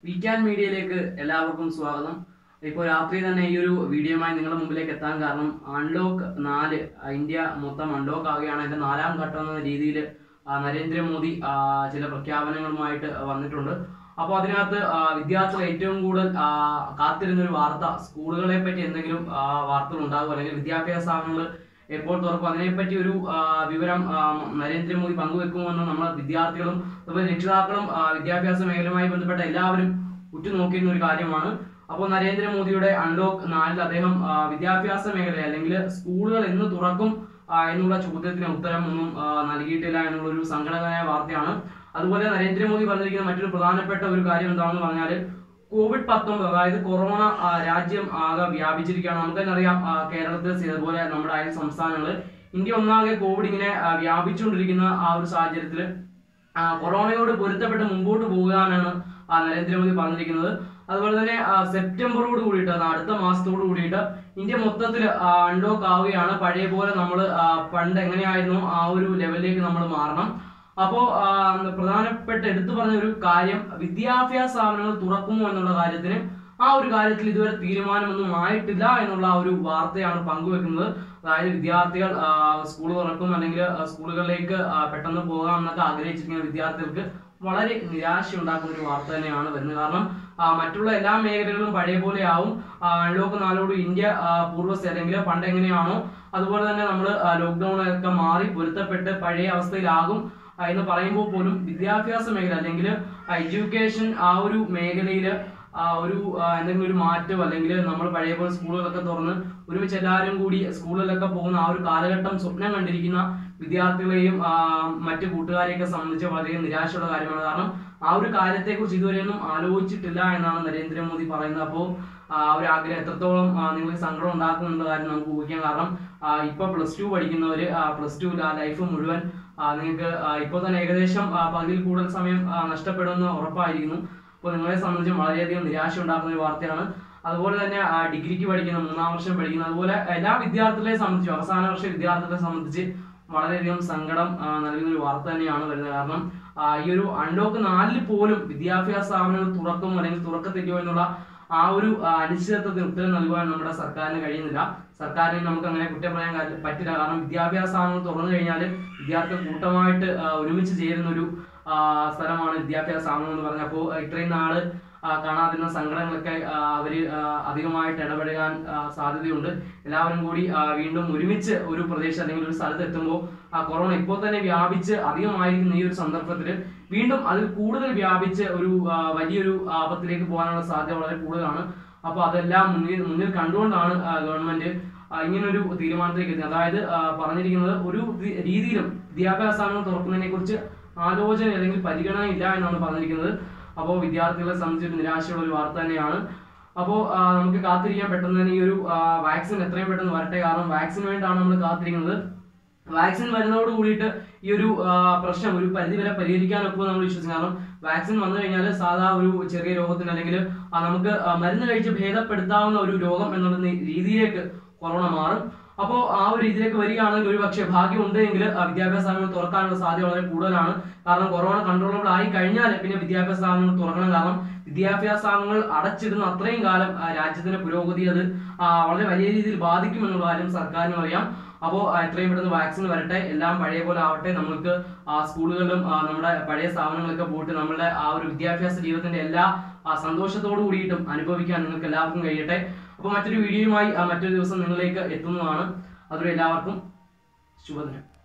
വീക്കാൻ മീഡിയയിലേക്ക് എല്ലാവർക്കും സ്വാഗതം ഇപ്പോൾ രാത്രി തന്നെ ഈ ഒരു വീഡിയോയുമായി നിങ്ങളുടെ മുമ്പിലേക്ക് എത്താൻ കാരണം അൺലോക്ക് നാല് ആ, ഇന്ത്യ മൊത്തം അൺലോക്ക് ആവുകയാണ് അതിന്റെ നാലാം ഘട്ടം എന്ന രീതിയിൽ നരേന്ദ്രമോദി ആ, ചില പ്രഖ്യാപനങ്ങളുമായിട്ട് വന്നിട്ടുണ്ട് അപ്പോൾ അതിനകത്ത് ആ, വിദ്യാർത്ഥികൾ ഏറ്റവും കൂടുതൽ ആ, കാത്തിരുന്ന ഒരു വാർത്ത സ്കൂളുകളെ പറ്റി എന്തെങ്കിലും ആ, വാർത്തകൾ ഉണ്ടാകും അല്ലെങ്കിൽ വിദ്യാഭ്യാസ സ്ഥാപനങ്ങൾ എപ്പോൾ തുറക്കും അതിനെപ്പറ്റി ഒരു ആ, വിവരം ആ, നരേന്ദ്രമോദി പങ്കുവെക്കുമെന്ന് നമ്മളെ വിദ്യാർത്ഥികളും അതുപോലെ രക്ഷിതാക്കളും ആ, വിദ്യാഭ്യാസ മേഖലയുമായി ബന്ധപ്പെട്ട എല്ലാവരും ഉറ്റുനോക്കിയിരുന്ന ഒരു കാര്യമാണ് അപ്പോൾ നരേന്ദ്രമോദിയുടെ അൺലോക്ക് നാലിൽ അദ്ദേഹം ആ, വിദ്യാഭ്യാസ മേഖല അല്ലെങ്കിൽ സ്കൂളുകൾ എന്ന് തുറക്കും ആ, എന്നുള്ള ചോദ്യത്തിന് ഉത്തരം ഒന്നും ആ, നൽകിയിട്ടില്ല എന്നുള്ള ഒരു സങ്കടകരമായ വാർത്തയാണ് അതുപോലെ നരേന്ദ്രമോദി പറഞ്ഞിരിക്കുന്ന മറ്റൊരു പ്രധാനപ്പെട്ട ഒരു കാര്യം എന്താണെന്ന് പറഞ്ഞാൽ കോവിഡ് പത്തൊമ്പത് അതായത് കൊറോണ ആ, രാജ്യം ആകെ വ്യാപിച്ചിരിക്കുകയാണ് നമുക്ക് തന്നെ അറിയാം ആ, കേരളത്തിൽ സ്ഥിതി അതുപോലെ നമ്മുടെ അയൽ സംസ്ഥാനങ്ങൾ ഇന്ത്യ ഒന്നാകെ കോവിഡ് ഇങ്ങനെ ആ, വ്യാപിച്ചുകൊണ്ടിരിക്കുന്ന ആ ഒരു സാഹചര്യത്തിൽ ആ, കൊറോണയോട് പൊരുത്തപ്പെട്ട് മുമ്പോട്ട് പോകാനാണ് ആ, നരേന്ദ്രമോദി പറഞ്ഞിരിക്കുന്നത് അതുപോലെ തന്നെ ആ, സെപ്റ്റംബറോട് കൂടിയിട്ട് അത് അടുത്ത മാസത്തോട് കൂടിയിട്ട് ഇന്ത്യ മൊത്തത്തിൽ അൺലോക്ക് ആവുകയാണ് പഴയ പോലെ നമ്മൾ പണ്ട് എങ്ങനെയായിരുന്നു ആ ഒരു ലെവലിലേക്ക് നമ്മൾ മാറണം അപ്പോ ആ, പ്രധാനപ്പെട്ട എടുത്തു പറഞ്ഞ ഒരു കാര്യം വിദ്യാഭ്യാസ സ്ഥാപനങ്ങൾ തുറക്കുമോ എന്നുള്ള കാര്യത്തിന് ആ ഒരു കാര്യത്തിൽ ഇതുവരെ തീരുമാനമൊന്നും ആയിട്ടില്ല എന്നുള്ള ആ ഒരു വാർത്തയാണ് പങ്കുവെക്കുന്നത് അതായത് വിദ്യാർത്ഥികൾ ആ, സ്കൂൾ തുറക്കും അല്ലെങ്കിൽ ആ, സ്കൂളുകളിലേക്ക് ആ, പെട്ടെന്ന് പോകാം എന്നൊക്കെ ആഗ്രഹിച്ചിരിക്കുന്ന വിദ്യാർത്ഥികൾക്ക് വളരെ നിരാശ ഉണ്ടാക്കുന്ന ഒരു വാർത്ത തന്നെയാണ് വരുന്നത് കാരണം ആ, മറ്റുള്ള എല്ലാ മേഖലകളും പഴയ പോലെ ആവും അൺലോക്ക് നാലോട് ഇന്ത്യ ആ, പൂർവ്വസ്ഥ അല്ലെങ്കിൽ പണ്ട് എങ്ങനെയാണോ അതുപോലെ തന്നെ നമ്മൾ ലോക്ക്ഡൌൺ ഒക്കെ മാറി പൊരുത്തപ്പെട്ട് പഴയ അവസ്ഥയിലാകും ആ, എന്ന് പറയുമ്പോൾ പോലും വിദ്യാഭ്യാസ മേഖല അല്ലെങ്കിൽ എഡ്യൂക്കേഷൻ ആ ഒരു മേഖലയിൽ ഒരു ആ, എന്തെങ്കിലും ഒരു മാറ്റം അല്ലെങ്കിൽ നമ്മൾ പഴയ പോലെ സ്കൂളുകളൊക്കെ തുറന്ന് ഒരുമിച്ച് എല്ലാവരും കൂടി സ്കൂളിലൊക്കെ പോകുന്ന ആ ഒരു കാലഘട്ടം സ്വപ്നം കണ്ടിരിക്കുന്ന വിദ്യാർത്ഥികളെയും ആ, മറ്റു കൂട്ടുകാരെയൊക്കെ സംബന്ധിച്ച് വളരെ നിരാശയുള്ള കാര്യമാണ് കാരണം ആ ഒരു കാര്യത്തെക്കുറിച്ച് ഇതുവരെയൊന്നും ആലോചിച്ചിട്ടില്ല എന്നാണ് നരേന്ദ്രമോദി പറയുന്നത് അപ്പോൾ ആ ഒരു ആഗ്രഹം എത്രത്തോളം ആ, നിങ്ങൾക്ക് സങ്കടം ഉണ്ടാക്കുന്നുള്ള കാര്യം നമുക്ക് ഊഹിക്കാം കാരണം ആ, ഇപ്പൊ പ്ലസ് ടു പഠിക്കുന്നവർ പ്ലസ് ടു ലൈഫ് മുഴുവൻ ആ, നിങ്ങൾക്ക് ആ, ഇപ്പോൾ തന്നെ ഏകദേശം ആ, പകുതിയിൽ കൂടുതൽ സമയം ആ, നഷ്ടപ്പെടുമെന്ന് ഉറപ്പായിരിക്കുന്നു അപ്പോൾ നിങ്ങളെ സംബന്ധിച്ച് വളരെയധികം നിരാശ ഉണ്ടാക്കുന്ന ഒരു വാർത്തയാണ് അതുപോലെ തന്നെ ആ, ഡിഗ്രിക്ക് പഠിക്കുന്ന മൂന്നാം വർഷം പഠിക്കുന്ന അതുപോലെ എല്ലാ വിദ്യാർത്ഥികളെ സംബന്ധിച്ചും അവസാന വർഷ വിദ്യാർത്ഥികളെ സംബന്ധിച്ച് വളരെയധികം സങ്കടം ആ, നൽകുന്ന ഒരു വാർത്ത തന്നെയാണ് വരുന്നത് കാരണം ആ, ഈ ഒരു അൺലോക്ക് നാലിൽ പോലും വിദ്യാഭ്യാസ സ്ഥാപനങ്ങൾ തുറക്കുമോ അല്ലെങ്കിൽ തുറക്കത്തില്ലയോ എന്നുള്ള ആ ഒരു ആ, അനിശ്ചിതത്വത്തിന് ഉത്തരം നൽകുവാൻ നമ്മുടെ സർക്കാരിന് കഴിയുന്നില്ല സർക്കാരിന് നമുക്ക് അങ്ങനെ കുറ്റം പറയാൻ കാര്യം- പറ്റില്ല കാരണം വിദ്യാഭ്യാസ സ്ഥാപനങ്ങൾ തുറന്നു കഴിഞ്ഞാൽ വിദ്യാർത്ഥികൾ കൂട്ടമായിട്ട് ആ, ഒരുമിച്ച് ചേരുന്ന ഒരു ആ, സ്ഥലമാണ് വിദ്യാഭ്യാസ സ്ഥാപനം എന്ന് പറഞ്ഞത് അപ്പോൾ ഇത്രയും നാള് ആ, കാണാതിരുന്ന സങ്കടങ്ങളൊക്കെ ആ, അവര് ആ, അധികമായിട്ട് ഇടപെടാൻ ആ, സാധ്യതയുണ്ട് എല്ലാവരും കൂടി ആ, വീണ്ടും ഒരുമിച്ച് ഒരു പ്രദേശം അല്ലെങ്കിൽ ഒരു സ്ഥലത്ത് എത്തുമ്പോൾ ആ കൊറോണ ഇപ്പോൾ തന്നെ വ്യാപിച്ച് അധികമായിരിക്കുന്ന ഈ ഒരു സന്ദർഭത്തിൽ വീണ്ടും അതിൽ കൂടുതൽ വ്യാപിച്ച് ഒരു ആ, വലിയൊരു ആപത്തിലേക്ക് പോകാനുള്ള സാധ്യത വളരെ കൂടുതലാണ് അപ്പോൾ അതെല്ലാം മുന്നിൽ മുന്നിൽ കണ്ടുകൊണ്ടാണ് ആ, ഗവൺമെന്റ് ആ, ഇങ്ങനൊരു തീരുമാനത്തിലേക്ക് എത്തുന്നത് അതായത് ആ, പറഞ്ഞിരിക്കുന്നത് ഒരു രി- രീതിയിലും വിദ്യാഭ്യാസ സ്ഥാപനങ്ങൾ തുറക്കുന്നതിനെ കുറിച്ച് ആലോചന അല്ലെങ്കിൽ പരിഗണന ഇല്ല എന്നാണ് പറഞ്ഞിരിക്കുന്നത് അപ്പോൾ വിദ്യാർത്ഥികളെ സംബന്ധിച്ച് ഒരു നിരാശയുള്ള ഒരു വാർത്ത തന്നെയാണ് അപ്പോൾ നമുക്ക് കാത്തിരിക്കാൻ പെട്ടെന്ന് തന്നെ ഈ ഒരു വാക്സിൻ എത്രയും പെട്ടെന്ന് വരട്ടെ കാരണം വാക്സിന് വേണ്ടിയിട്ടാണ് നമ്മൾ കാത്തിരിക്കുന്നത് വാക്സിൻ വരുന്നതോട് കൂടിയിട്ട് ഈ ഒരു ആ, പ്രശ്നം ഒരു പരിധി വരെ പരിഹരിക്കാനൊക്കെ നമ്മൾ വിശ്വസിക്കും കാരണം വാക്സിൻ വന്നു കഴിഞ്ഞാൽ സാധാ ഒരു ചെറിയ രോഗത്തിന് അല്ലെങ്കിൽ ആ, നമുക്ക് ആ, മരുന്ന് കഴിച്ച് ഭേദപ്പെടുത്താവുന്ന ഒരു രോഗം എന്നുള്ള നി- രീതിയിലേക്ക് കൊറോണ മാറും അപ്പോൾ ആ ഒരു രീതിയിലേക്ക് വരികയാണെങ്കിൽ ഒരു പക്ഷേ ഭാഗ്യം ഉണ്ടെങ്കിൽ വിദ്യാഭ്യാസ സ്ഥാപനങ്ങൾ തുറക്കാനുള്ള സാധ്യത വളരെ കൂടുതലാണ് കാരണം കൊറോണ കൺട്രോളബിൾ ആയി കഴിഞ്ഞാൽ പിന്നെ വിദ്യാഭ്യാസ സ്ഥാപനങ്ങൾ തുറക്കണം കാരണം വിദ്യാഭ്യാസ സ്ഥാപനങ്ങൾ അടച്ചിടുന്ന അത്രയും കാലം ആ, രാജ്യത്തിന്റെ പുരോഗതി അത് ആ, വളരെ വലിയ രീതിയിൽ ബാധിക്കും എന്നുള്ള കാര്യം സർക്കാരിനും അറിയാം അപ്പോൾ എത്രയും പെട്ടെന്ന് വാക്സിൻ വരട്ടെ എല്ലാം പഴയ പോലെ ആവട്ടെ നമുക്ക് ആ, സ്കൂളുകളിലും ആ, നമ്മുടെ പഴയ സ്ഥാപനങ്ങളൊക്കെ പോയിട്ട് നമ്മുടെ ആ ഒരു വിദ്യാഭ്യാസ ജീവിതത്തിന്റെ എല്ലാ ആ, സന്തോഷത്തോടു കൂടിയിട്ടും അനുഭവിക്കാൻ നിങ്ങൾക്ക് എല്ലാവർക്കും കഴിയട്ടെ അപ്പോൾ മറ്റൊരു വീഡിയോയുമായി ആ, മറ്റൊരു ദിവസം നിങ്ങളിലേക്ക് എത്തുന്നതാണ് അതുവരെ എല്ലാവർക്കും ശുഭദിനം